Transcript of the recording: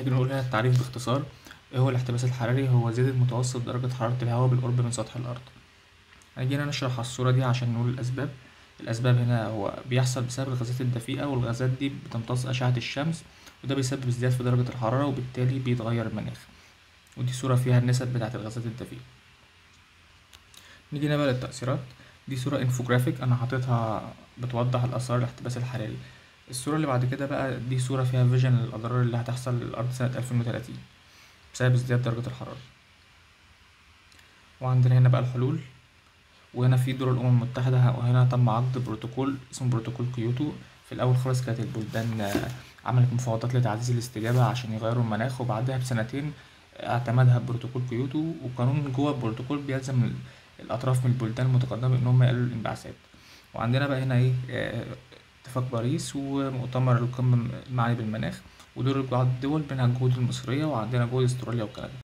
نيجي نقول هنا التعريف باختصار ايه هو الاحتباس الحراري هو زيادة متوسط درجة حرارة الهواء بالقرب من سطح الأرض هنجينا نشرح على الصورة دي عشان نقول الأسباب الأسباب هنا هو بيحصل بسبب الغازات الدفيئة والغازات دي بتمتص أشعة الشمس وده بيسبب ازدياد في درجة الحرارة وبالتالي بيتغير المناخ ودي صورة فيها النسب بتاعة الغازات الدفيئة نيجي هنا بقى للتأثيرات دي صورة انفوجرافيك أنا حاططها بتوضح الآثار الاحتباس الحراري الصورة اللي بعد كده بقى دي صورة فيها فيجن للأضرار اللي هتحصل للأرض سنة ألفين وتلاتين بسبب ازدياد درجة الحرارة وعندنا هنا بقى الحلول وهنا في دور الأمم المتحدة وهنا تم عقد بروتوكول اسمه بروتوكول كيوتو في الأول خالص كانت البلدان آه، عملت مفاوضات لتعزيز الاستجابة عشان يغيروا المناخ وبعدها بسنتين اعتمدها بروتوكول كيوتو وقانون جوه البروتوكول بيلزم ال- الأطراف من البلدان المتقدمة إن هم يقللوا الانبعاثات وعندنا بقى هنا إيه آه، اتفاق باريس ومؤتمر القمة المعني بالمناخ ودور بعض الدول بينها الجهود المصرية وعندنا جهود استراليا وكندا